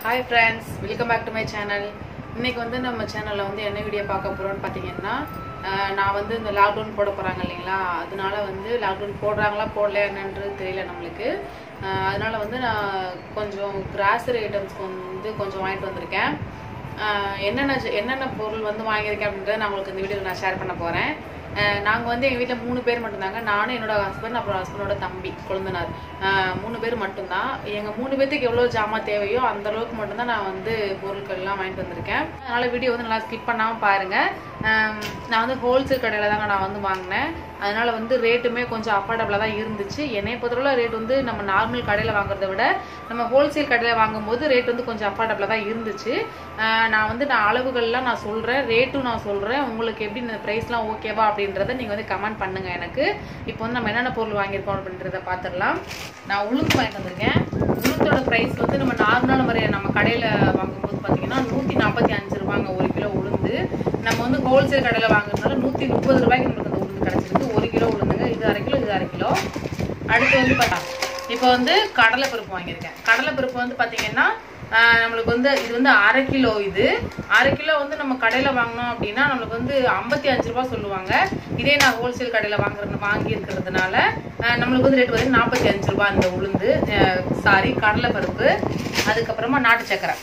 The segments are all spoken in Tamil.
Hi friends welcome back to my channel இன்னைக்கு வந்து நம்ம சேனலில் வந்து என்ன வீடியோ பார்க்க போகிறோம்னு பார்த்தீங்கன்னா அஹ், நான் வந்து இந்த லாக்டவுன் போட போகிறாங்க இல்லைங்களா அதனால வந்து லாக்டவுன் போடுறாங்களா போடலையா என்னன்றது தெரியல நம்மளுக்கு அஹ், அதனால வந்து நான் கொஞ்சம் கிராசரி ஐட்டம்ஸ் வந்து கொஞ்சம் வாங்கிட்டு வந்திருக்கேன் அஹ், என்னென்ன ஜ- என்னென்ன பொருள் வந்து வாங்கியிருக்கேன் அப்படின்றத நான் உங்களுக்கு இந்த வீடியோவில் நான் ஷேர் பண்ண போகிறேன் நாங்கள் வந்து எங்கள் வீட்டில் மூணு பேர் மட்டும்தாங்க நானும் என்னோட ஹஸ்பண்ட் அப்புறம் ஹஸ்பண்டோட தம்பி குழந்தனார் அஹ், மூணு பேர் மட்டும்தான் எங்கள் மூணு பேர்த்துக்கு எவ்வளோ ஜாமான் தேவையோ அந்த அளவுக்கு மட்டும்தான் நான் வந்து பொருட்கள்லாம் வாங்கிட்டு வந்திருக்கேன் அதனால் வீடியோ வந்து நல்லா ஸ்கிப் பண்ணாமல் பாருங்கள் நான் வந்து ஹோல்சேல் கடையில் தாங்க நான் வந்து வாங்கினேன் அதனால வந்து ரேட்டுமே கொஞ்சம் அஃபோர்டபுளாக தான் இருந்துச்சு என்னை பொறுத்தவரை ரேட் வந்து நம்ம நார்மல் கடையில் வாங்குறத விட நம்ம ஹோல்சேல் கடையில் வாங்கும்போது ரேட் வந்து கொஞ்சம் அஃபோர்டபுளாக தான் இருந்துச்சு அஹ் நான் வந்து நான் அளவுகள்லாம் நான் சொல்கிறேன் ரேட்டும் நான் சொல்கிறேன் உங்களுக்கு எப்படி இந்த ப்ரைஸ்லாம் ஓகேவா அப்படின்றத நீங்கள் வந்து கமெண்ட் பண்ணுங்கள் எனக்கு இப்போ வந்து நம்ம என்னென்ன பொருள் வாங்கியிருக்கோம் அப்படின்றத பார்த்துடலாம் நான் உளுந்து வாங்கிட்டு வந்திருக்கேன் உளுந்தோட ப்ரைஸ் வந்து நம்ம நார்மலான முறையை நம்ம கடையில் வாங்கும்போது பார்த்தீங்கன்னா நூற்றி நாற்பத்தி அஞ்சு ரூபாங்க ஒரு கிலோ உளுந்து நம்ம வந்து ஹோல்சேல் கடையில் வாங்குறதுனால நூற்றி முப்பது ரூபாய்க்கு நம்மளுக்கு அந்த உளுந்து கிடச்சிருக்கு ஒரு கிலோ உளுந்துங்க இது அரை கிலோ இது அரை கிலோ அடுத்து வந்து பார்த்தா இப்போ வந்து கடலை பருப்பு வாங்கியிருக்கேன் கடலை பருப்பு வந்து பார்த்தீங்கன்னா ஆஹ், நம்மளுக்கு வந்து இது வந்து அரை கிலோ இது அரை கிலோ வந்து நம்ம கடையில் வாங்கினோம் அப்படின்னா நம்மளுக்கு வந்து ஐம்பத்தி அஞ்சு ரூபா சொல்லுவாங்க இதே நான் ஹோல்சேல் கடையில் வாங்குறது வாங்கி இருக்கிறதுனால ஆஹ், நம்மளுக்கு வந்து ரேட் வந்து நாற்பத்தி அஞ்சு ரூபா இந்த உளுந்து சாரி கடலை பருப்பு அதுக்கப்புறமா நாட்டு சக்கரை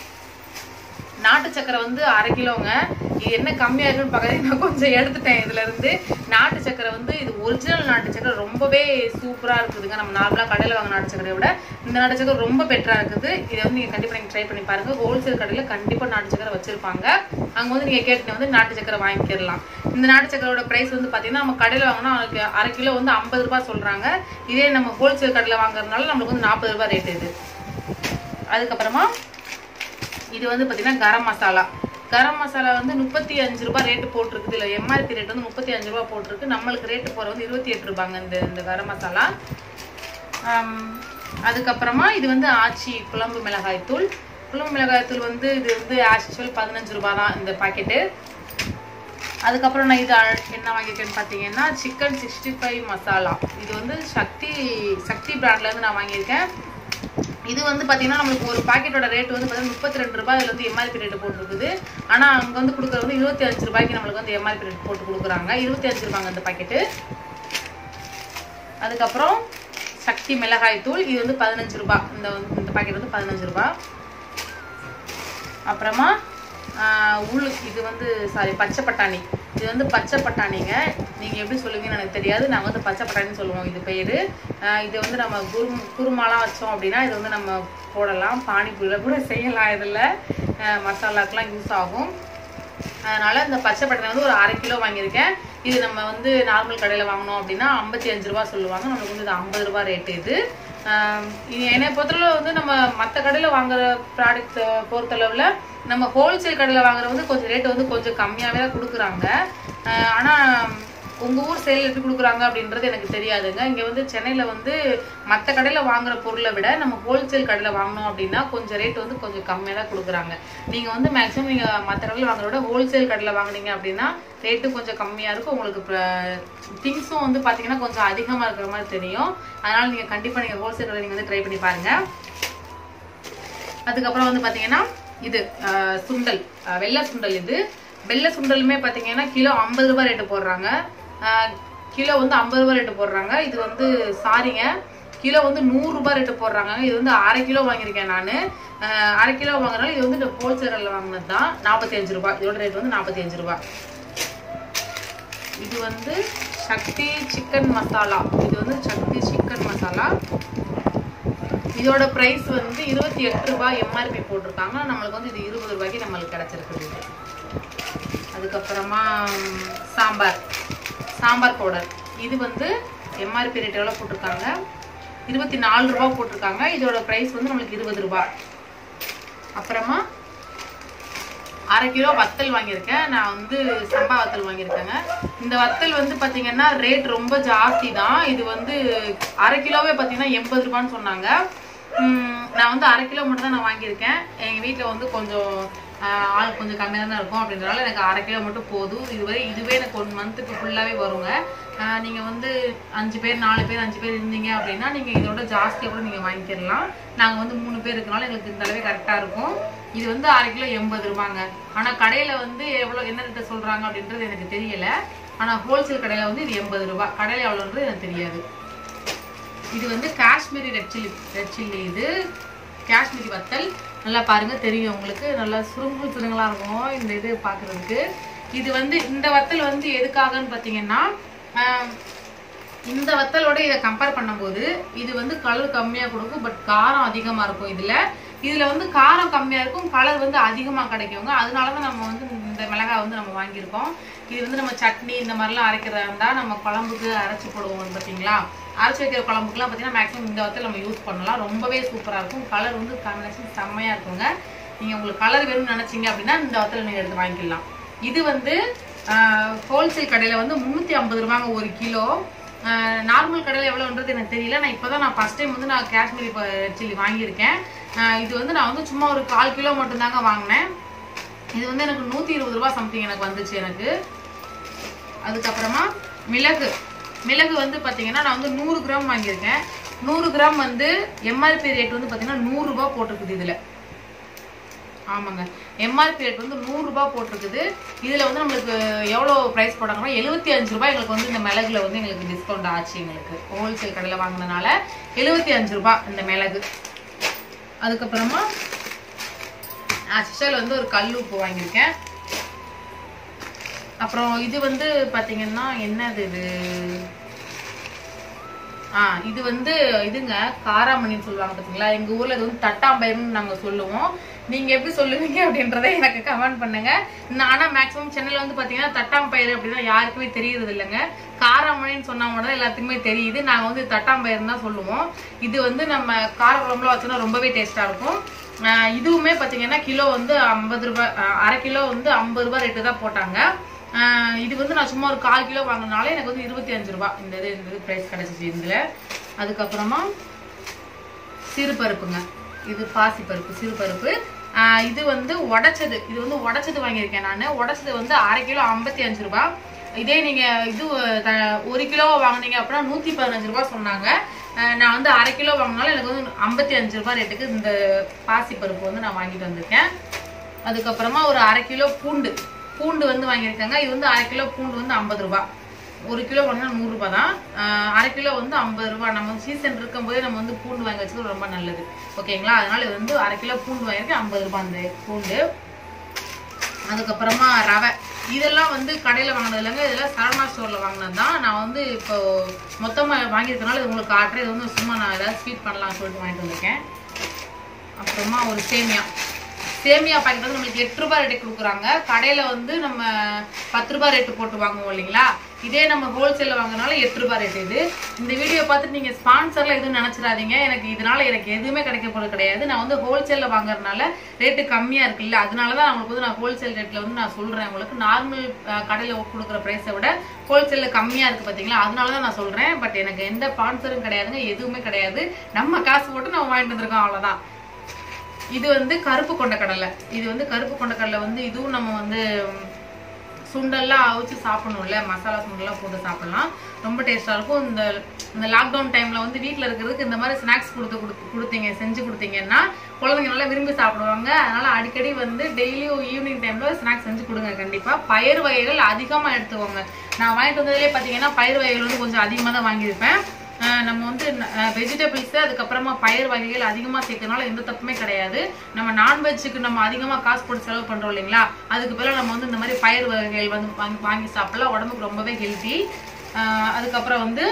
நாட்டு சக்கரை வந்து அரை கிலோங்க இது என்ன கம்மியா இருக்குன்னு பார்க்கறது நான் கொஞ்சம் எடுத்துட்டேன் இதுல இருந்து நாட்டு சக்கரை வந்து இது ஒரிஜினல் நாட்டு சக்கரை ரொம்பவே சூப்பரா இருக்குதுங்க நம்ம நார்மலா கடையில வாங்க நாட்டு சக்கரையை விட இந்த நாட்டு சக்கரை ரொம்ப பெட்டரா இருக்குது இதை வந்து நீங்க கண்டிப்பா நீங்க ட்ரை பண்ணி பாருங்க ஹோல்சேல் கடையில கண்டிப்பா நாட்டு சக்கரை வச்சிருப்பாங்க அங்க வந்து நீங்க கேட்டு வந்து நாட்டு சக்கரை வாங்கிக்கிடலாம் இந்த நாட்டு சக்கரோட பிரைஸ் வந்து பாத்தீங்கன்னா நம்ம கடையில வாங்கினா அவங்களுக்கு அரை கிலோ வந்து ஐம்பது ரூபாய் சொல்றாங்க இதே நம்ம ஹோல்சேல் கடையில வாங்குறதுனால நம்மளுக்கு வந்து நாற்பது ரூபாய் ரேட் இது அதுக்கப்புறமா இது வந்து பார்த்தீங்கன்னா கரம் மசாலா கரம் மசாலா வந்து முப்பத்தி அஞ்சு ரூபாய் ரேட்டு போட்டிருக்குது இல்லை எம்ஆர்பி ரேட் வந்து முப்பத்தி அஞ்சு ரூபாய் போட்டிருக்கு நம்மளுக்கு ரேட்டு போகிற வந்து இருபத்தி எட்டு ரூபாங்க இந்த இந்த கரம் மசாலா ஆம், அதுக்கப்புறமா இது வந்து ஆச்சி குழம்பு மிளகாய் தூள் குழம்பு மிளகாய் தூள் வந்து இது வந்து ஆக்சுவல் பதினஞ்சு ரூபாய் தான் இந்த பாக்கெட்டு அதுக்கப்புறம் நான் இது அழ- என்ன வாங்கியிருக்கேன்னு பார்த்தீங்கன்னா சிக்கன் சிக்ஸ்டி ஃபைவ் மசாலா இது வந்து சக்தி சக்தி பிராண்ட்லேருந்து நான் வாங்கியிருக்கேன் இது வந்து பார்த்தீங்கன்னா நம்மளுக்கு ஒரு பாக்கெட்டோட ரேட் வந்து பார்த்தீங்கன்னா முப்பத்தி ரெண்டு ரூபாய் இதில் வந்து எம்ஆர்பி ரேட் போட்டிருக்குது ஆனால் அங்கே வந்து கொடுக்குறது வந்து இருபத்தி அஞ்சு ரூபாய்க்கு நம்மளுக்கு வந்து எம்ஆர்பி ரேட் போட்டு கொடுக்குறாங்க இருபத்தி அஞ்சு ரூபாங்க அந்த பாக்கெட்டு அதுக்கப்புறம் சக்தி மிளகாய் தூள் இது வந்து பதினஞ்சு ரூபாய் இந்த வந்து- இந்த பாக்கெட் வந்து பதினஞ்சு ரூபாய் அப்புறமா ஆஹ், உளு இது வந்து சாரி பச்சை பட்டாணி இது வந்து பச்சை பட்டாணிங்க நீங்கள் எப்படி சொல்லுவீங்கன்னு எனக்கு தெரியாது நாங்கள் வந்து பச்சை பட்டாணின்னு சொல்லுவோம் இது பேர் இது வந்து நம்ம குரு குருமாலாம் வச்சோம் அப்படின்னா இது வந்து நம்ம போடலாம் பானிபூரியில் கூட செய்யலாம் இதில் மசாலாக்கெலாம் யூஸ் ஆகும் அதனால இந்த பச்சை பட்டாணி வந்து ஒரு அரை கிலோ வாங்கியிருக்கேன் இது நம்ம வந்து நார்மல் கடையில் வாங்கினோம் அப்படின்னா ஐம்பத்தி அஞ்சு ரூபா சொல்லுவாங்க நமக்கு வந்து இது ஐம்பது ரூபா ரேட்டு இது ஆம், இது என்னை பொறுத்தளவு வந்து நம்ம மற்ற கடையில் வாங்குற ப்ராடக்ட் பொறுத்தளவில் நம்ம ஹோல்சேல் கடையில் வாங்குற வந்து கொஞ்சம் ரேட்டு வந்து கொஞ்சம் கம்மியாகவே தான் கொடுக்குறாங்க ஆனால் உங்கள் ஊர் சேல் எப்படி கொடுக்குறாங்க அப்படின்றது எனக்கு தெரியாதுங்க இங்கே வந்து சென்னையில் வந்து மற்ற கடையில் வாங்குற பொருளை விட நம்ம ஹோல்சேல் கடையில் வாங்கினோம் அப்படின்னா கொஞ்சம் ரேட் வந்து கொஞ்சம் கம்மியாக தான் கொடுக்குறாங்க நீங்கள் வந்து மேக்ஸிமம் நீங்கள் மற்ற கடையில் வாங்குறத விட ஹோல்சேல் கடையில் வாங்குனீங்க அப்படின்னா ரேட்டு கொஞ்சம் கம்மியாக இருக்கும் உங்களுக்கு திங்ஸும் வந்து பார்த்தீங்கன்னா கொஞ்சம் அதிகமாக இருக்கிற மாதிரி தெரியும் அதனால் நீங்கள் கண்டிப்பாக நீங்கள் ஹோல்சேல் கடையில் நீங்கள் வந்து ட்ரை பண்ணி பாருங்கள் அதுக்கப்புறம் வந்து பார்த்தீங்கன்னா இது அஹ், சுண்டல் அஹ், வெள்ளை சுண்டல் இது வெள்ளை சுண்டலுமே பார்த்தீங்கன்னா கிலோ ஐம்பது ரூபாய் ரேட்டு போடுறாங்க அஹ், கிலோ வந்து ஐம்பது ரூபாய் ரேட்டு போடுறாங்க இது வந்து சாரிங்க கிலோ வந்து நூறு ரூபாய் ரேட்டு போடுறாங்க இது வந்து அரை கிலோ வாங்கியிருக்கேன் நான் அரை கிலோ வாங்குறதுனால இது வந்து ஹோல்சேலில் வாங்கினது தான் நாற்பத்தி அஞ்சு ரூபாய் இதோட ரேட் வந்து நாற்பத்தி அஞ்சு ரூபாய் இது வந்து சக்தி சிக்கன் மசாலா இது வந்து சக்தி சிக்கன் மசாலா இதோட பிரைஸ் வந்து இருபத்தி எட்டு ரூபாய் எம்ஆர்பி போட்டிருக்காங்க நம்மளுக்கு வந்து இது இருபது ரூபாய்க்கு நம்மளுக்கு கிடைச்சிருக்குது இது. அதுக்கப்புறமா ம், சாம்பார் சாம்பார் பவுடர் இது வந்து எம்ஆர்பி ரேட் எவ்வளோ போட்டிருக்காங்க இருபத்தி நாலு ரூபா போட்டிருக்காங்க இதோட பிரைஸ் வந்து நம்மளுக்கு இருபது ரூபாய் அப்புறமா அரை கிலோ வத்தல் வாங்கியிருக்கேன் நான் வந்து சம்பா வத்தல் வாங்கியிருக்கேங்க இந்த வத்தல் வந்து பார்த்தீங்கன்னா ரேட் ரொம்ப ஜாஸ்தி தான் இது வந்து அரை கிலோவே பார்த்தீங்கன்னா எண்பது ரூபான்னு சொன்னாங்க ம், நான் வந்து அரை கிலோ மட்டும் தான் நான் வாங்கியிருக்கேன் எங்கள் வீட்டில் வந்து கொஞ்சம் ஆஹ், ஆள் கொஞ்சம் கம்மியாக தான் இருக்கும் அப்படின்றனால எனக்கு அரை கிலோ மட்டும் போதும் இதுவரை இதுவே எனக்கு ஒன் மந்த்துக்கு ஃபுல்லாகவே வருங்க நீங்கள் வந்து அஞ்சு பேர் நாலு பேர் அஞ்சு பேர் இருந்தீங்க அப்படின்னா நீங்கள் இதோட ஜாஸ்தியாக கூட நீங்கள் வாங்கிக்கிடலாம் நாங்கள் வந்து மூணு பேர் இருக்கனால எங்களுக்கு இந்த அளவே கரெக்டாக இருக்கும் இது வந்து அரை கிலோ எண்பது ரூபாங்க ஆனால் கடையில் வந்து எவ்வளோ என்ன ரேட்டு சொல்கிறாங்க அப்படின்றது எனக்கு தெரியல ஆனால் ஹோல்சேல் கடையில் வந்து இது எண்பது ரூபாய் கடையில் எவ்வளோன்றது எனக்கு தெரியாது இது வந்து Kashmiri red chilli red chilli இது காஷ்மீரி வத்தல் நல்லா பாருங்க தெரியும் உங்களுக்கு நல்லா சுருங்கு சுருங்கலா இருக்கும் இந்த இது பார்க்கிறதுக்கு இது வந்து இந்த வத்தல் வந்து எதுக்காகன்னு பார்த்தீங்கன்னா ஆஹ், இந்த வத்தலோட இதை கம்பேர் பண்ணும்போது இது வந்து கலர் கம்மியாக கொடுக்கும் பட் காரம் அதிகமாக இருக்கும் இதில் இதில் வந்து காரம் கம்மியாக இருக்கும் கலர் வந்து அதிகமாக கிடைக்குங்க அதனால தான் நம்ம வந்து இந்த மிளகாய் வந்து நம்ம வாங்கியிருக்கோம் இது வந்து நம்ம சட்னி இந்த மாதிரிலாம் அரைக்கிறதா இருந்தால் நம்ம குழம்புக்கு அரைச்சி போடுவோம் பார்த்தீங்களா அரைச்சி வைக்கிற குழம்புக்குலாம் பார்த்தீங்கன்னா மேக்ஸிமம் இந்த வத்தல் நம்ம யூஸ் பண்ணலாம் ரொம்பவே சூப்பராக இருக்கும் கலர் வந்து காம்பினேஷன் செம்மையாக இருக்குங்க நீங்கள் உங்களுக்கு கலர் வேணும்னு நினச்சிங்க அப்படின்னா இந்த வத்தல் நீங்கள் எடுத்து வாங்கிக்கலாம் இது வந்து ஹோல்சேல் கடையில் வந்து முந்நூற்றி ஐம்பது ரூபாங்க ஒரு கிலோ நார்மல் கடையில் எவ்வளோன்றது எனக்கு தெரியல நான் இப்போ தான் நான் ஃபஸ்ட் டைம் வந்து நான் காஷ்மீரி சில்லி வாங்கியிருக்கேன் ஆஹ் இது வந்து நான் வந்து சும்மா ஒரு கால் கிலோ மட்டும்தாங்க வாங்கினேன் இது வந்து எனக்கு நூற்றி இருபது ரூபா சம்திங் எனக்கு வந்துச்சு எனக்கு அதுக்கப்புறமா மிளகு மிளகு வந்து பார்த்தீங்கன்னா நான் வந்து நூறு கிராம் வாங்கியிருக்கேன் நூறு கிராம் வந்து எம்ஆர்பி ரேட் வந்து பார்த்தீங்கன்னா நூறுரூபா போட்டிருக்குது இதில் ஆமாங்க எம்ஆர்பி ரேட் வந்து நூறுரூபா போட்டிருக்குது இதில் வந்து நம்மளுக்கு எவ்வளோ ப்ரைஸ் போட்டாங்கன்னா எழுபத்தி அஞ்சு ரூபாய் எங்களுக்கு வந்து இந்த மிளகுல வந்து எங்களுக்கு டிஸ்கவுண்ட் ஆச்சு எங்களுக்கு ஹோல்சேல் கடையில் வாங்கினதுனால எழுபத்தி அஞ்சு ரூபாய் இந்த மிளகு அதுக்கப்புறமா ஆக்சுவல் வந்து ஒரு கல் உப்பு வாங்கியிருக்கேன் அப்புறம் இது வந்து பாத்தீங்கன்னா என்னது இது ஆ இது வந்து இதுங்க காராமணின்னு சொல்லுவாங்க பார்த்தீங்களா எங்க ஊர்ல இது வந்து தட்டாம்பயிர்னு நாங்க சொல்லுவோம் நீங்க எப்படி சொல்லுவீங்க அப்படின்றத எனக்கு கமெண்ட் பண்ணுங்க நான் ஆனா மேக்ஸிமம் சென்னையில வந்து பாத்தீங்கன்னா தட்டாம்பயிர் அப்படின்னா யாருக்குமே தெரியறது இல்லைங்க காராமணின்னு சொன்னா மட்டும் தான் எல்லாத்துக்குமே தெரியுது நாங்க வந்து தட்டாம்பயிர்னு தான் சொல்லுவோம் இது வந்து நம்ம கார குழம்புல வச்சோன்னா ரொம்பவே டேஸ்டா இருக்கும் ஆஹ் இதுவுமே பாத்தீங்கன்னா கிலோ வந்து ஐம்பது ரூபாய் ஆஹ் அரை கிலோ வந்து ஐம்பது ரூபாய் ரேட்டு தான் போட்டாங்க ஆஹ் இது வந்து நான் சும்மா ஒரு கால் கிலோ வாங்கினால எனக்கு வந்து இருபத்தி அஞ்சு ரூபாய் இந்த இது இந்த ப்ரைஸ் கிடைச்சிச்சு இதுல அதுக்கப்புறமா சிறுபருப்புங்க இது பாசி பருப்பு சிறுபருப்பு ஆஹ் இது வந்து உடைச்சது இது வந்து உடைச்சது வாங்கியிருக்கேன் நான் உடைச்சது வந்து அரை கிலோ ஐம்பத்தி அஞ்சு ரூபாய் இதே நீங்க இது த- ஒரு கிலோ வாங்குனீங்க அப்படின்னா நூத்தி பதினஞ்சு ரூபாய் சொன்னாங்க ஆஹ் நான் வந்து அரை கிலோ வாங்கினாலும் எனக்கு வந்து ஐம்பத்தி அஞ்சு ரூபாய் ரேட்டுக்கு இந்த பாசி பருப்பு வந்து நான் வாங்கிட்டு வந்திருக்கேன் அதுக்கப்புறமா ஒரு அரை கிலோ பூண்டு பூண்டு வந்து வாங்கியிருக்காங்க இது வந்து அரை கிலோ பூண்டு வந்து ஐம்பது ரூபாய் ஒரு கிலோ வாங்கினா நூறுரூபா தான் ஆஹ் அரை கிலோ வந்து ஐம்பது ரூபாய் நம்ம சீசன் இருக்கும்போதே நம்ம வந்து பூண்டு வாங்கி வச்சது ரொம்ப நல்லது ஓகேங்களா அதனால இது வந்து அரை கிலோ பூண்டு வாங்கியிருக்கேன் ஐம்பது ரூபாய் அந்த பூண்டு அதுக்கப்புறமா ரவை இதெல்லாம் வந்து கடையில் வாங்கினது இல்லைங்க இதெல்லாம் சரவணா ஸ்டோரில் வாங்கினது தான் நான் வந்து இப்போ மொத்தமாக வாங்கியிருக்கனால இது உங்களுக்கு காட்டுறேன் இது வந்து சும்மா நான் ஏதாவது ஸ்வீட் பண்ணலாம்னு சொல்லிட்டு வாங்கிட்டு வந்திருக்கேன் அப்புறமா ஒரு சேமியா சேமியா பாக்கெட் வந்து நம்மளுக்கு எட்டு ரூபாய் ரேட்டு கொடுக்குறாங்க கடையில வந்து நம்ம பத்து ரூபாய் ரேட்டு போட்டு வாங்குவோம் இல்லைங்களா இதே நம்ம ஹோல்சேல்ல வாங்குறதுனால எட்டு ரூபாய் ரேட் இது இந்த வீடியோ பார்த்துட்டு நீங்க ஸ்பான்சர்ல எதுவும் நினைச்சிடாதீங்க எனக்கு இதனால எனக்கு எதுவுமே கிடைக்க போறது கிடையாது நான் வந்து ஹோல்சேல்ல வாங்குறதுனால ரேட்டு கம்மியா இருக்குல்ல அதனால தான் உங்களுக்கு வந்து நான் ஹோல்சேல் ரேட்ல வந்து நான் சொல்றேன் உங்களுக்கு நார்மல் கடையில கொடுக்குற பிரைஸை விட ஹோல்சேல்ல கம்மியா இருக்கு பாத்தீங்களா அதனால தான் நான் சொல்றேன் பட் எனக்கு எந்த ஸ்பான்சரும் கிடையாதுங்க எதுவுமே கிடையாது நம்ம காசு போட்டு நம்ம வாங்கிட்டு வந்திருக்கோம் அவ்வளவுதான் இது வந்து கருப்பு கொண்ட கடலை இது வந்து கருப்பு கொண்ட கடலை வந்து இதுவும் நம்ம வந்து ம், சுண்டெல்லாம் அவிச்சு சாப்பிடணும்ல மசாலா சுண்டெல்லாம் போட்டு சாப்பிடலாம் ரொம்ப டேஸ்டா இருக்கும் இந்த இந்த லாக்டவுன் டைம்ல வந்து வீட்ல இருக்கிறதுக்கு இந்த மாதிரி ஸ்நாக்ஸ் கொடுத்து கொடுத்து கொடுத்தீங்க செஞ்சு கொடுத்தீங்கன்னா குழந்தைங்க நல்லா விரும்பி சாப்பிடுவாங்க அதனால அடிக்கடி வந்து டெய்லியும் ஈவினிங் டைம்ல ஸ்நாக்ஸ் செஞ்சு கொடுங்க கண்டிப்பா பயிர் வகைகள் அதிகமா எடுத்துக்கோங்க நான் வாங்கிட்டு வந்ததுலேயே பார்த்தீங்கன்னா பயிர் வகைகள் வந்து கொஞ்சம் அதிகமாக தான் வாங்கியிருப்பேன் அஹ் நம்ம வந்து வெஜிடபிள்ஸ் அதுக்கப்புறமா பயிர் வகைகள் அதிகமாக சேர்க்கறதுனால எந்த தப்புமே கிடையாது நம்ம நான்வெஜ்ஜுக்கு நம்ம அதிகமாக காசு போட்டு செலவு பண்ணுறோம் இல்லைங்களா அதுக்கு பதிலா நம்ம வந்து இந்த மாதிரி பயிர் வகைகள் வந்து வாங்கி வாங்கி சாப்பிடலாம் உடம்புக்கு ரொம்பவே ஹெல்த்தி அதுக்கப்புறம் வந்து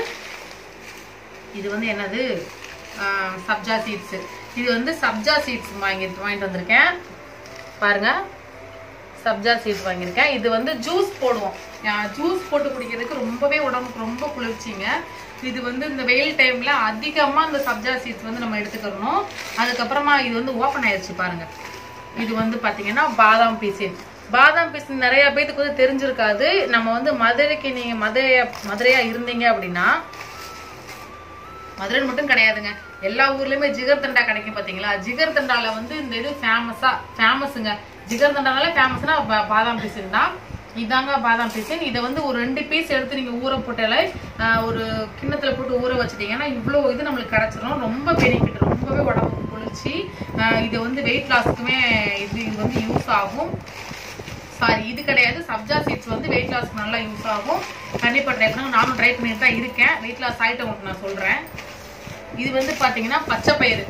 இது வந்து என்னது அஹ் சப்ஜா சீட்ஸ் இது வந்து சப்ஜா சீட்ஸ் வாங்கி வாங்கிட்டு வந்திருக்கேன் பாருங்க சப்ஜா சீட்ஸ் வாங்கியிருக்கேன் இது வந்து ஜூஸ் போடுவோம் ஜூஸ் போட்டு குடிக்கிறதுக்கு ரொம்பவே உடம்புக்கு ரொம்ப குளிர்ச்சிங்க இது வந்து இந்த வெயில் டைம்ல அதிகமா இந்த சப்ஜா சீட்ஸ் வந்து நம்ம எடுத்துக்கிறணும் அதுக்கப்புறமா இது வந்து ஓப்பன் ஆயிடுச்சு பாருங்க இது வந்து பாத்தீங்கன்னா பாதாம் பீசின் பாதாம் பீசின் நிறைய பேத்துக்கு வந்து தெரிஞ்சிருக்காது நம்ம வந்து மதுரைக்கு நீங்க மதுரையா மதுரையா இருந்தீங்க அப்படின்னா மதுரை மட்டும் கிடையாதுங்க எல்லா ஊர்லயுமே ஜிகர் தண்டா கிடைக்கும் பாத்தீங்களா ஜிகர் தண்டால வந்து இந்த இது ஃபேமஸா ஃபேமஸுங்க ஜிகர் தண்டானால ஃபேமஸ்னா பாதாம் பிசின் தான் இதாங்க பாதாம் பிசின் இதை வந்து ஒரு ரெண்டு பீஸ் எடுத்து நீங்க ஊற போட்டால ஆஹ், ஒரு கிண்ணத்துல போட்டு ஊற வச்சிட்டீங்கன்னா இவ்வளோ இது நம்மளுக்கு கிடைச்சிரும் ரொம்ப பெனிஃபிட் ரொம்பவே உடம்புக்கு குளிர்ச்சி ஆஹ், இது வந்து வெயிட் லாஸ்க்குமே இது இது வந்து யூஸ் ஆகும் சாரி இது கிடையாது சப்ஜா சீட்ஸ் வந்து வெயிட் லாஸ்க்கு நல்லா யூஸ் ஆகும் கண்டிப்பா ட்ரை பண்ணுங்க நானும் ட்ரை பண்ணிட்டு தான் இருக்கேன் வெயிட் லாஸ் ஆயிட்டு உங்களுக்கு நான் சொல்றேன் இது வந்து பாத்தீங்கன்னா பச்சை பயிறு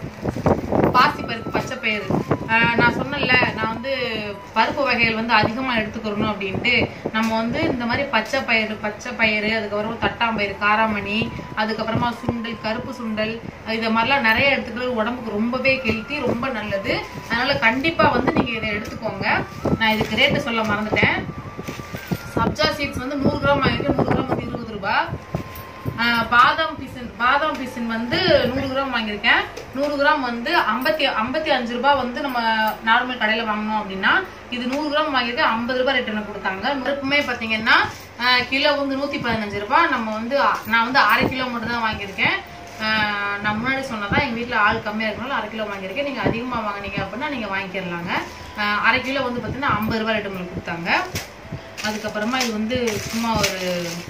பாசி பருப்பு பச்சை பயிறு ஆஹ் நான் சொன்னேன்ல நான் வந்து பருப்பு வகைகள் வந்து அதிகமா எடுத்துக்கிறணும் அப்படின்ட்டு நம்ம வந்து இந்த மாதிரி பச்சை பயிறு பச்சை பயிறு அதுக்கப்புறமா தட்டாம்பயிறு காராமணி அதுக்கப்புறமா சுண்டல் கருப்பு சுண்டல் இதை மாதிரிலாம் நிறைய எடுத்துக்கிறது உடம்புக்கு ரொம்பவே ஹெல்த்தி ரொம்ப நல்லது அதனால கண்டிப்பா வந்து நீங்க இதை எடுத்துக்கோங்க நான் இதுக்கு ரேட்டு சொல்ல மறந்துட்டேன் சப்ஜா சீட்ஸ் வந்து நூறு கிராம் வாங்கிட்டு நூறு கிராம் வந்து இருபது ரூபாய் ஆஹ் பாதாம் பிசின் பாதாம் பிசின் வந்து நூறு கிராம் வாங்கியிருக்கேன் நூறு கிராம் வந்து ஐம்பத்தி ஐம்பத்தி அஞ்சு ரூபாய் வந்து நம்ம நார்மல் கடையில வாங்கினோம் அப்படின்னா இது நூறு கிராம் வாங்கியிருக்கேன் ஐம்பது ரூபாய் ரிட்டர்ன் கொடுத்தாங்க பருப்புமே பாத்தீங்கன்னா ஆஹ் கிலோ வந்து நூத்தி பதினஞ்சு ரூபாய் நம்ம வந்து நான் வந்து அரை கிலோ மட்டும் தான் வாங்கியிருக்கேன் ஆஹ் நான் முன்னாடி சொன்னதான் எங்க வீட்ல ஆள் கம்மியா இருக்கனால அரை கிலோ வாங்கியிருக்கேன் நீங்க அதிகமா வாங்குனீங்க அப்படின்னா நீங்க வாங்கிக்கிறலாங்க ஆஹ் அரை கிலோ வந்து பாத்தீங்கன்னா ஐம்பது ரூபாய் ரிட்டர்ன் கொடுத்தாங்க அதுக்கப்புறமா இது வந்து சும்மா ஒரு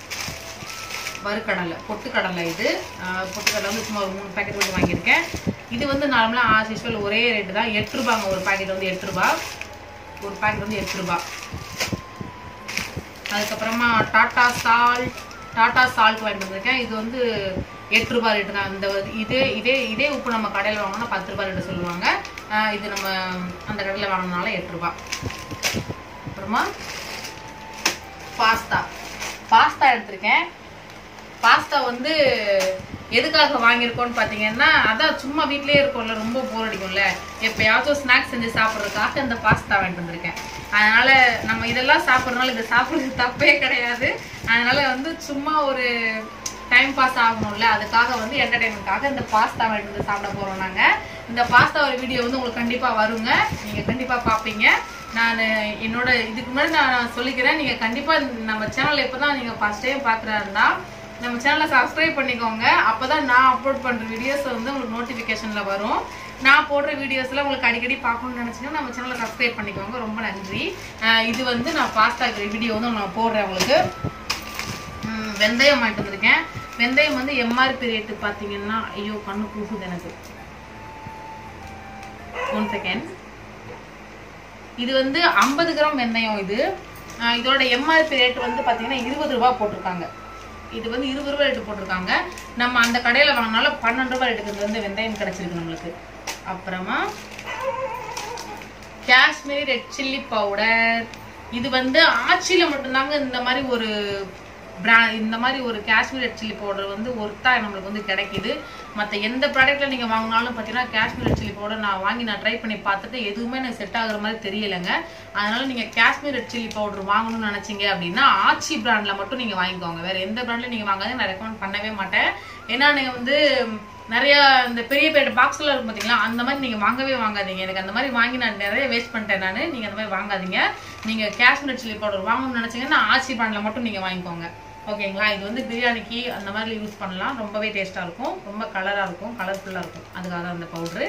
வறுக்கடலை பொட்டுக்கடலை இது ஆஹ் பொட்டுக்கடலை வந்து சும்மா ஒரு மூணு பேக்கெட் மட்டும் வாங்கியிருக்கேன் இது வந்து நார்மலாக ஆஸ் யூஸ்வல் ஒரே ரேட்டு தான் எட்டு ரூபாங்க ஒரு பாக்கெட் வந்து எட்டு ரூபா ஒரு பாக்கெட் வந்து எட்டு ரூபா அதுக்கப்புறமா டாடா சால்ட் டாடா சால்ட் வாங்கிட்டு வந்திருக்கேன் இது வந்து எட்டு ரூபாய் ரேட்டு தான் இந்த வந்து இதே இதே இதே உப்பு நம்ம கடையில் வாங்கினா பத்து ரூபாய் ரேட்டு சொல்லுவாங்க ஆஹ் இது நம்ம அந்த கடையில் வாங்கினால எட்டு ரூபாய் அப்புறமா பாஸ்தா பாஸ்தா எடுத்திருக்கேன் பாஸ்தா வந்து எதுக்காக வாங்கியிருக்கோம்னு பார்த்தீங்கன்னா அதான் சும்மா வீட்லயே இருக்கோம்ல ரொம்ப போர் அடிக்கும்ல எப்பயாச்சும் ஸ்நாக்ஸ் செஞ்சு சாப்பிட்றதுக்காக இந்த பாஸ்தா வாங்கிட்டு வந்திருக்கேன் அதனால நம்ம இதெல்லாம் சாப்பிட்றதுனால இதை சாப்பிட்றது தப்பே கிடையாது அதனால வந்து சும்மா ஒரு டைம் பாஸ் ஆகணும்ல அதுக்காக வந்து என்டர்டைன்மெண்ட்காக இந்த பாஸ்தா வாங்கிட்டு வந்து சாப்பிட போறோம் நாங்க இந்த பாஸ்தா ஒரு வீடியோ வந்து உங்களுக்கு கண்டிப்பா வருங்க நீங்க கண்டிப்பா பாப்பீங்க நான் என்னோட இதுக்கு முன்னாடி நான் சொல்லிக்கிறேன் நீங்க கண்டிப்பா நம்ம சேனல் இப்பதான் நீங்க ஃபர்ஸ்ட் டைம் பாக்குறாருந்தா நம்ம சேனலை சப்ஸ்கிரைப் பண்ணிக்கோங்க அப்பதான் நான் அப்லோட் பண்ற வீடியோஸ் வந்து உங்களுக்கு நோட்டிபிகேஷன்ல வரும் நான் போடுற வீடியோஸ்ல உங்களுக்கு அடிக்கடி பார்க்கணும்னு நினைச்சீங்கன்னா நம்ம சேனலை சப்ஸ்கிரைப் பண்ணிக்கோங்க ரொம்ப நன்றி அஹ் இது வந்து நான் பாஸ்தா வீடியோ வந்து நான் போடுறேன் உங்களுக்கு ம், வெந்தயம் வாங்கிட்டு வந்திருக்கேன் வெந்தயம் வந்து எம்ஆர்பி ரேட்டு பார்த்தீங்கன்னா ஐயோ கண்ணு கூசுது எனக்கு ஒன் செகண்ட் இது வந்து ஐம்பது கிராம் வெந்தயம் இது ஆஹ் இதோட எம்ஆர்பி ரேட் வந்து பார்த்தீங்கன்னா இருபது ரூபாய் போட்டிருக்காங்க இது வந்து இருபது ரூபாய் ரேட்டு போட்டிருக்காங்க நம்ம அந்த கடையில் வாங்கினாலும் பன்னெண்டு ரூபாய் ரேட்டுக்கு வந்து வெந்தயம் கிடைச்சிருக்கு நம்மளுக்கு அப்புறமா காஷ்மீரி ரெட் சில்லி பவுடர் இது வந்து ஆச்சியில மட்டும்தாங்க இந்த மாதிரி ஒரு பிரா இந்த மாதிரி ஒரு காஷ்மீர் ரெட் சில்லி பவுடர் வந்து ஒர்த்தா நம்மளுக்கு வந்து கிடைக்குது மற்ற எந்த ப்ராடக்ட்ல நீங்க வாங்கினாலும் பார்த்தீங்கன்னா காஷ்மீர் ரெட் சில்லி பவுடர் நான் வாங்கி நான் ட்ரை பண்ணி பார்த்துட்டு எதுவுமே எனக்கு செட் ஆகுற மாதிரி தெரியலைங்க அதனால நீங்க காஷ்மீர் ரெட் சில்லி பவுடர் வாங்கணும்னு நினைச்சீங்க அப்படின்னா ஆச்சி பிராண்ட்ல மட்டும் நீங்க வாங்கிக்கோங்க வேற எந்த பிராண்ட்ல நீங்க வாங்காத நான் ரெக்கமெண்ட் பண்ணவே மாட்டேன் ஏன்னா நீங்க வந்து நிறைய இந்த பெரிய பெரிய பாக்ஸ்ல இருக்கும் பாத்தீங்களா அந்த மாதிரி நீங்க வாங்கவே வாங்காதீங்க எனக்கு அந்த மாதிரி வாங்கி நான் நிறைய வேஸ்ட் பண்ணிட்டேன் நானு நீங்க அந்த மாதிரி வாங்காதீங்க நீங்க காஷ்மீர் சில்லி பவுடர் வாங்கணும்னு நினைச்சீங்கன்னா ஆச்சி பிராண்ட்ல மட்டும் நீங்க வாங்கிக்கோங்க ஓகேங்களா இது வந்து பிரியாணிக்கு அந்த மாதிரி யூஸ் பண்ணலாம் ரொம்பவே டேஸ்டா இருக்கும் ரொம்ப கலரா இருக்கும் கலர்ஃபுல்லா இருக்கும் அதுக்காக தான் அந்த பவுடரு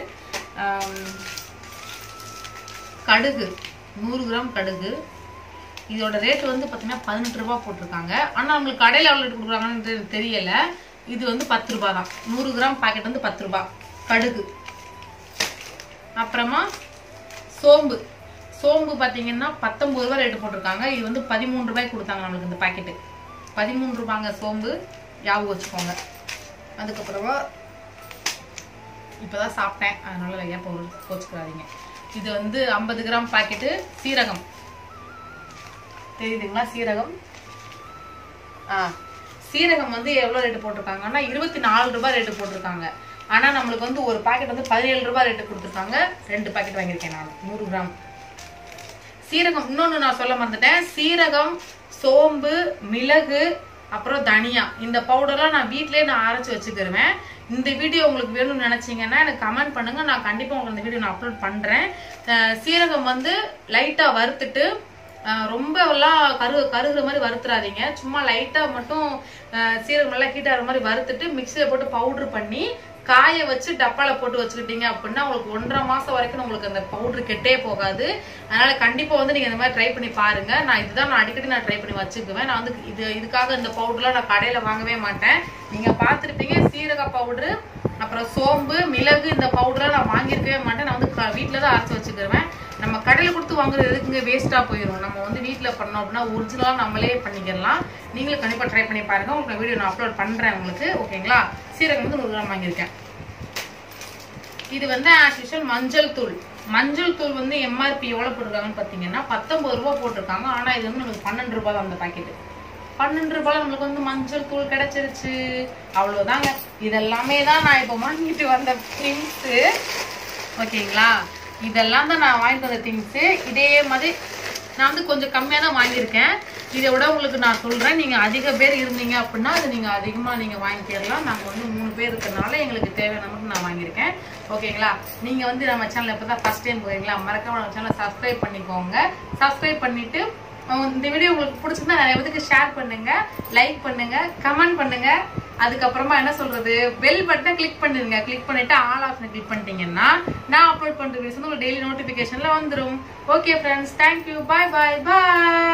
கடுகு நூறு கிராம் கடுகு இதோட ரேட் வந்து பார்த்தீங்கன்னா பதினெட்டு ரூபாய் போட்டிருக்காங்க ஆனால் நம்மளுக்கு கடையில் எவ்வளோ ரேட் கொடுக்குறாங்கன்னு தெரியல இது வந்து பத்து ரூபாய் தான் நூறு கிராம் பாக்கெட் வந்து பத்து ரூபாய் கடுகு அப்புறமா சோம்பு சோம்பு பார்த்தீங்கன்னா பத்தொம்பது ரூபாய் ரேட்டு போட்டிருக்காங்க இது வந்து பதிமூணு ரூபாய்க்கு கொடுத்தாங்க நம்மளுக்கு இந்த பாக்கெட்டு பதிமூணு ரூபாங்க சோம்பு ஞாபகம் வச்சுக்கோங்க அதுக்கப்புறமா இப்போதான் சாப்பிட்டேன் அதனால ஏன் பொருள் கோச்சுக்கிறாதீங்க இது வந்து ஐம்பது கிராம் பாக்கெட்டு சீரகம் தெரியுதுங்களா சீரகம் ஆ சீரகம் வந்து எவ்வளோ ரேட்டு போட்டிருக்காங்கன்னா இருபத்தி நாலு ரூபாய் ரேட்டு போட்டிருக்காங்க ஆனால் நம்மளுக்கு வந்து ஒரு பாக்கெட் வந்து பதினேழு ரூபாய் ரேட்டு கொடுத்துருக்காங்க ரெண்டு பாக்கெட் வாங்கியிருக்கேன் நான் நூறு கிராம் சீரகம் இன்னொன்று நான் சொல்ல மறந்துட்டேன் சீரகம் சோம்பு மிளகு அப்புறம் தனியா இந்த பவுடர்லாம் நான் வீட்டிலேயே நான் அரைச்சி வச்சுக்கிருவேன் இந்த வீடியோ உங்களுக்கு வேணும்னு நினைச்சீங்கன்னா எனக்கு கமெண்ட் பண்ணுங்க நான் கண்டிப்பா உங்களுக்கு இந்த வீடியோ நான் அப்லோட் பண்றேன் அஹ் சீரகம் வந்து லைட்டா வறுத்துட்டு அஹ் ரொம்ப எல்லாம் கரு கருகுற மாதிரி வறுத்துறாதீங்க சும்மா லைட்டா மட்டும் அஹ் சீரகம் நல்லா ஹீட் ஆகிற மாதிரி வறுத்துட்டு மிக்சியில போட்டு பவுடர் பண்ணி காய வச்சு டப்பால போட்டு வச்சுக்கிட்டீங்க அப்படின்னா உங்களுக்கு ஒன்றரை மாசம் வரைக்கும் உங்களுக்கு அந்த பவுடர் கெட்டே போகாது அதனால கண்டிப்பா வந்து நீங்க இந்த மாதிரி ட்ரை பண்ணி பாருங்க நான் இதுதான் நான் அடிக்கடி நான் ட்ரை பண்ணி வச்சுக்குவேன் நான் வந்து இது இதுக்காக இந்த பவுடர்லாம் நான் கடையில வாங்கவே மாட்டேன் நீங்க பார்த்திருப்பீங்க சீரக பவுடர் அப்புறம் சோம்பு மிளகு இந்த பவுடர்லாம் நான் வாங்கியிருக்கவே மாட்டேன் நான் வந்து க- வீட்ல தான் அரைச்சு வச்சுக்கிருவேன் நம்ம கடையில கொடுத்து வாங்குறது எதுக்குங்க வேஸ்டா போயிடும் நம்ம வந்து வீட்ல பண்ணோம் அப்படின்னா ஒரிஜினலா நம்மளே பண்ணிக்கலாம் நீங்களும் கண்டிப்பா ட்ரை பண்ணி பாருங்க உங்களுக்கு வீடியோ நான் அப்லோட் பண்றேன் உங்களுக்கு ஓகேங்களா சீரகம் வந்து நூறு கிராம் வாங்கியிருக்கேன் இது வந்து ஆஸ் யூஷுவல் மஞ்சள் தூள் மஞ்சள் தூள் வந்து எம்ஆர்பி எவ்வளவு போட்டிருக்காங்கன்னு பார்த்தீங்கன்னா பத்தொன்பது ரூபாய் போட்டிருக்காங்க ஆனா இது வந்து நமக்கு பன்னெண்டு ரூபாய் தான் அந்த பாக்கெட் பன்னெண்டு ரூபாய் நம்மளுக்கு வந்து மஞ்சள் தூள் கிடைச்சிருச்சு அவ்வளவுதாங்க இதெல்லாமே தான் நான் இப்போ வாங்கிட்டு வந்த திங்ஸ் ஓகேங்களா இதெல்லாம் தான் நான் வாங்கிட்டு வந்த திங்ஸ் இதே மாதிரி நான் வந்து கொஞ்சம் கம்மியாக தான் வாங்கியிருக்கேன் இதை விட உங்களுக்கு நான் சொல்றேன் நீங்க அதிக பேர் இருந்தீங்க அப்படின்னா அது நீங்க அதிகமா நீங்க வாங்கிக்கலாம் நாங்க வந்து மூணு பேர் இருக்கிறனால எங்களுக்கு தேவையான மட்டும் நான் வாங்கியிருக்கேன் ஓகேங்களா நீங்க வந்து நம்ம சேனல் இப்பதான் ஃபர்ஸ்ட் டைம் போறீங்களா மறக்காம நம்ம சேனலை சப்ஸ்கிரைப் பண்ணிக்கோங்க சப்ஸ்கிரைப் பண்ணிட்டு அஹ் இந்த வீடியோ உங்களுக்கு பிடிச்சிருந்தா நிறைய பேருக்கு ஷேர் பண்ணுங்க லைக் பண்ணுங்க கமெண்ட் பண்ணுங்க அதுக்கப்புறமா என்ன சொல்றது பெல் பட்டனை கிளிக் பண்ணிருங்க கிளிக் பண்ணிட்டு ஆல் ஆப்ஷனை கிளிக் பண்ணிட்டீங்கன்னா நான் அப்லோட் பண்ற வீடியோஸ் வந்து உங்களுக்கு டெய்லி நோட்டிபிகேஷன்ல வந்துரும் okay friends thank you bye bye பாய்